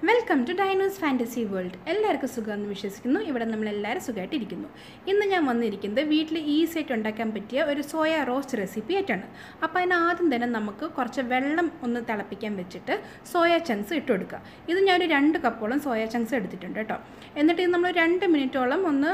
welcome to Dino's Fantasy World എല്ലാവർക്കും സുഖമെന്ന് വിശ്വസിക്കുന്നു ഇവിടെ നമ്മൾ എല്ലാവരും സുഖമായിട്ടിരിക്കുന്നു ഇന്ന് ഞാൻ വന്നിരിക്കുന്നത് വീട്ടിൽ ഈസി ആയിട്ട് ഉണ്ടാക്കാൻ പറ്റിയ ഒരു സോയ റോസ്റ്റ് റെസിപ്പി ആയിട്ടാണ് അപ്പോൾ അതിന് ആദ്യം തന്നെ നമുക്ക് കുറച്ച് വെള്ളം ഒന്ന് തിളപ്പിക്കാൻ വെച്ചിട്ട് സോയ ചങ്ക്സ് ഇട്ട് കൊടുക്കുക ഇത് ഞാനൊരു രണ്ട് കപ്പോളം സോയ ചങ്ക്സ് എടുത്തിട്ടുണ്ട് കേട്ടോ എന്നിട്ട് ഇത് നമ്മൾ രണ്ട് മിനിറ്റോളം ഒന്ന്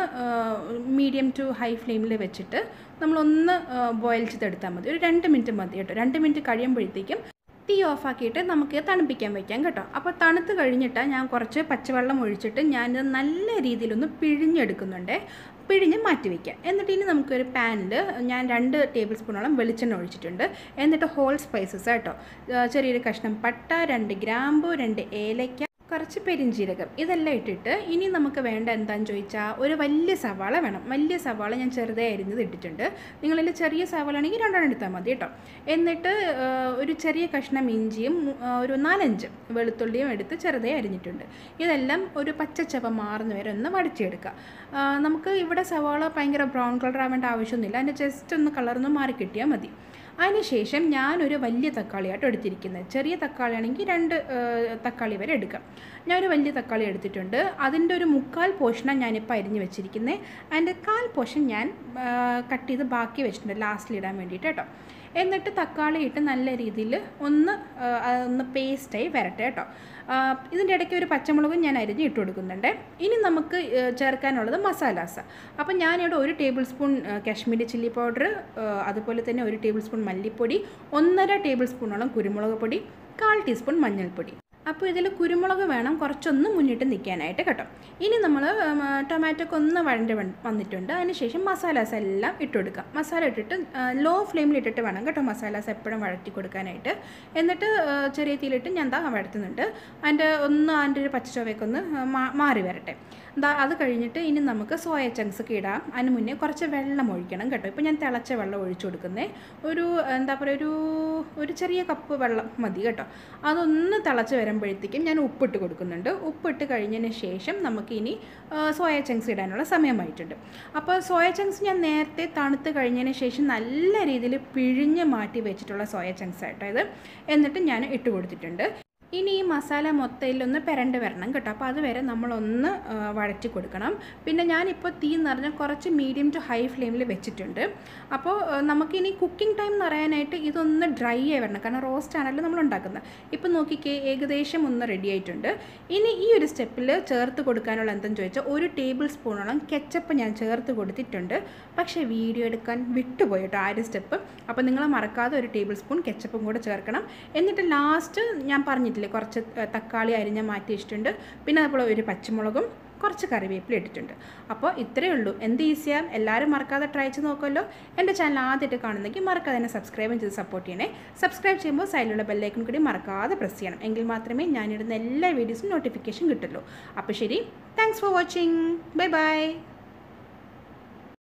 മീഡിയം ടു ഹൈ ഫ്ലെയിമിൽ വെച്ചിട്ട് നമ്മളൊന്ന് ബോയിൽ ചെയ്തെടുത്താൽ മതി ഒരു രണ്ട് മിനിറ്റ് മതി കേട്ടോ രണ്ട് മിനിറ്റ് കഴിയുമ്പോഴത്തേക്കും തീ ഓഫാക്കിയിട്ട് നമുക്ക് തണുപ്പിക്കാൻ വയ്ക്കാം കേട്ടോ അപ്പോൾ തണുത്ത് കഴിഞ്ഞിട്ട് ഞാൻ കുറച്ച് പച്ചവെള്ളം ഒഴിച്ചിട്ട് ഞാനിത് നല്ല രീതിയിലൊന്ന് പിഴിഞ്ഞെടുക്കുന്നുണ്ട് പിഴിഞ്ഞ് മാറ്റി വയ്ക്കാം എന്നിട്ട് ഇനി നമുക്കൊരു പാനിൽ ഞാൻ രണ്ട് ടേബിൾ സ്പൂണോളം വെളിച്ചെണ്ണ ഒഴിച്ചിട്ടുണ്ട് എന്നിട്ട് ഹോൾ സ്പൈസസ് കേട്ടോ ചെറിയൊരു കഷ്ണം പട്ട രണ്ട് ഗ്രാമ്പു രണ്ട് ഏലയ്ക്ക കുറച്ച് പെരിഞ്ചീരകം ഇതെല്ലാം ഇട്ടിട്ട് ഇനി നമുക്ക് വേണ്ട എന്താണെന്ന് ചോദിച്ചാൽ ഒരു വലിയ സവാള വേണം വലിയ സവാള ഞാൻ ചെറുതായി അരിഞ്ഞത് ഇട്ടിട്ടുണ്ട് നിങ്ങളിൽ ചെറിയ സവാള ആണെങ്കിൽ രണ്ടെണ്ണം എടുത്താൽ മതി കേട്ടോ എന്നിട്ട് ഒരു ചെറിയ കഷ്ണം ഇഞ്ചിയും ഒരു നാലഞ്ച് വെളുത്തുള്ളിയും എടുത്ത് ചെറുതായി അരിഞ്ഞിട്ടുണ്ട് ഇതെല്ലാം ഒരു പച്ചച്ചവ മാറുന്ന വരെ ഒന്ന് വടിച്ചെടുക്കുക നമുക്ക് ഇവിടെ സവാള ഭയങ്കര ബ്രൗൺ കളർ ആവേണ്ട ആവശ്യമൊന്നുമില്ല അതിൻ്റെ ജസ്റ്റ് ഒന്ന് കളറൊന്ന് മാറി കിട്ടിയാൽ മതി അതിനുശേഷം ഞാനൊരു വലിയ തക്കാളിയായിട്ട് എടുത്തിരിക്കുന്നത് ചെറിയ തക്കാളി ആണെങ്കിൽ രണ്ട് തക്കാളി വരെ എടുക്കാം ഞാനൊരു വലിയ തക്കാളി എടുത്തിട്ടുണ്ട് അതിൻ്റെ ഒരു മുക്കാൽ പോർഷനാണ് ഞാനിപ്പോൾ അരിഞ്ഞ് വെച്ചിരിക്കുന്നത് അതിൻ്റെ കാൽ പോർഷൻ ഞാൻ കട്ട് ചെയ്ത് ബാക്കി വെച്ചിട്ടുണ്ട് ലാസ്റ്റിൽ ഇടാൻ വേണ്ടിയിട്ട് കേട്ടോ എന്നിട്ട് തക്കാളി ഇട്ട് നല്ല രീതിയിൽ ഒന്ന് ഒന്ന് പേസ്റ്റായി വരട്ടെ കേട്ടോ ഇതിൻ്റെ ഇടയ്ക്ക് ഒരു പച്ചമുളകും ഞാൻ അരിഞ്ഞ് ഇട്ട് കൊടുക്കുന്നുണ്ട് ഇനി നമുക്ക് ചേർക്കാനുള്ളത് മസാലാസ് അപ്പം ഞാനിവിടെ ഒരു tablespoon Kashmiri chilli powder അതുപോലെ തന്നെ ഒരു ടേബിൾ സ്പൂൺ മല്ലിപ്പൊടി ഒന്നര ടേബിൾ സ്പൂണോളം കുരുമുളക് പൊടി കാൽ ടീസ്പൂൺ മഞ്ഞൾപ്പൊടി അപ്പോൾ ഇതിൽ കുരുമുളക് വേണം കുറച്ചൊന്ന് മുന്നിട്ട് നിൽക്കാനായിട്ട് കേട്ടോ ഇനി നമ്മൾ ടൊമാറ്റോക്ക് ഒന്ന് വഴണ്ട് വന്നിട്ടുണ്ട് അതിനുശേഷം മസാലാസ് എല്ലാം ഇട്ട് കൊടുക്കുക മസാല ഇട്ടിട്ട് ലോ ഫ്ലെയിമിൽ ഇട്ടിട്ട് വേണം കേട്ടോ മസാലാസ് എപ്പോഴും വഴറ്റി കൊടുക്കാനായിട്ട് എന്നിട്ട് ചെറിയ തീയിലിട്ട് ഞാൻ എന്താ വഴറ്റുന്നുണ്ട് അതിൻ്റെ ഒന്ന് അതിൻ്റെ ഒരു പച്ചച്ചൊവയൊക്കെ ഒന്ന് മാറി വരട്ടെ എന്താ അത് കഴിഞ്ഞിട്ട് ഇനി നമുക്ക് സോയ ചങ്ക്സ് ഒക്കെ ഇടാം അതിന് മുന്നേ കുറച്ച് വെള്ളം ഒഴിക്കണം കേട്ടോ ഇപ്പോൾ ഞാൻ തിളച്ച വെള്ളം ഒഴിച്ചു കൊടുക്കുന്നത് ഒരു എന്താ പറയുക ഒരു ഒരു ചെറിയ കപ്പ് വെള്ളം മതി കേട്ടോ അതൊന്ന് തിളച്ച് വരുമ്പോഴത്തേക്കും ഞാൻ ഉപ്പിട്ട് കൊടുക്കുന്നുണ്ട് ഉപ്പിട്ട് കഴിഞ്ഞതിന് ശേഷം നമുക്കിനി സോയ ചങ്ക്സ് ഇടാനുള്ള സമയമായിട്ടുണ്ട് അപ്പോൾ സോയ ചങ്ക്സ് ഞാൻ നേരത്തെ തണുത്ത് കഴിഞ്ഞതിന് ശേഷം നല്ല രീതിയിൽ പിഴിഞ്ഞ് മാറ്റി വെച്ചിട്ടുള്ള സോയ ചങ്ക്സ് ആയിട്ടോ ഇത് എന്നിട്ട് ഞാൻ ഇട്ട് കൊടുത്തിട്ടുണ്ട് ഇനി ഈ മസാല മൊത്തയിലൊന്ന് പെരണ്ട് വരണം കേട്ടോ അപ്പോൾ അതുവരെ നമ്മളൊന്ന് വഴറ്റി കൊടുക്കണം പിന്നെ ഞാനിപ്പോൾ തീ നിറഞ്ഞ കുറച്ച് മീഡിയം ടു ഹൈ ഫ്ലെയിമിൽ വെച്ചിട്ടുണ്ട് അപ്പോൾ നമുക്കിനി കുക്കിംഗ് ടൈം എന്ന് പറയാനായിട്ട് ഇതൊന്ന് ഡ്രൈ ആയി വരണം കാരണം റോസ്റ്റ് ആണല്ലോ നമ്മൾ ഉണ്ടാക്കുന്നത് ഇപ്പോൾ നോക്കിക്കേ ഏകദേശം ഒന്ന് റെഡി ആയിട്ടുണ്ട് ഇനി ഈ ഒരു സ്റ്റെപ്പിൽ ചേർത്ത് കൊടുക്കാനുള്ള എന്തെന്ന് ചോദിച്ചാൽ ഒരു ടേബിൾ സ്പൂണോളം കെച്ചപ്പ് ഞാൻ ചേർത്ത് കൊടുത്തിട്ടുണ്ട് പക്ഷേ വീഡിയോ എടുക്കാൻ വിട്ടുപോയി കേട്ടോ ആ ഒരു സ്റ്റെപ്പ് അപ്പോൾ നിങ്ങൾ മറക്കാതെ ഒരു ടേബിൾ സ്പൂൺ കെച്ചപ്പും കൂടെ ചേർക്കണം എന്നിട്ട് ലാസ്റ്റ് ഞാൻ പറഞ്ഞിട്ടില്ലേ കുറച്ച് തക്കാളി അരിഞ്ഞ മാറ്റി വെച്ചിട്ടുണ്ട് പിന്നെ അതുപോലെ ഒരു പച്ചമുളകും കുറച്ച് കറിവേപ്പില ഇട്ടിട്ടുണ്ട് അപ്പോൾ ഇത്രയേ ഉള്ളൂ എന്ത് ഈസിയാണ് എല്ലാവരും മറക്കാതെ ട്രൈ ചെയ്ത് നോക്കുമല്ലോ എൻ്റെ ചാനൽ ആദ്യമായിട്ട് കാണുന്നെങ്കിൽ മറക്കാതെ തന്നെ സബ്സ്ക്രൈബ് ചെയ്ത് സപ്പോർട്ട് ചെയ്യണേ സബ്സ്ക്രൈബ് ചെയ്യുമ്പോൾ സൈഡിലുള്ള ബെല്ലൈക്കൺ കൂടി മറക്കാതെ പ്രസ് ചെയ്യണം എങ്കിൽ മാത്രമേ ഞാനിടുന്ന എല്ലാ വീഡിയോസും നോട്ടിഫിക്കേഷൻ കിട്ടുള്ളൂ അപ്പോൾ ശരി thanks for watching bye by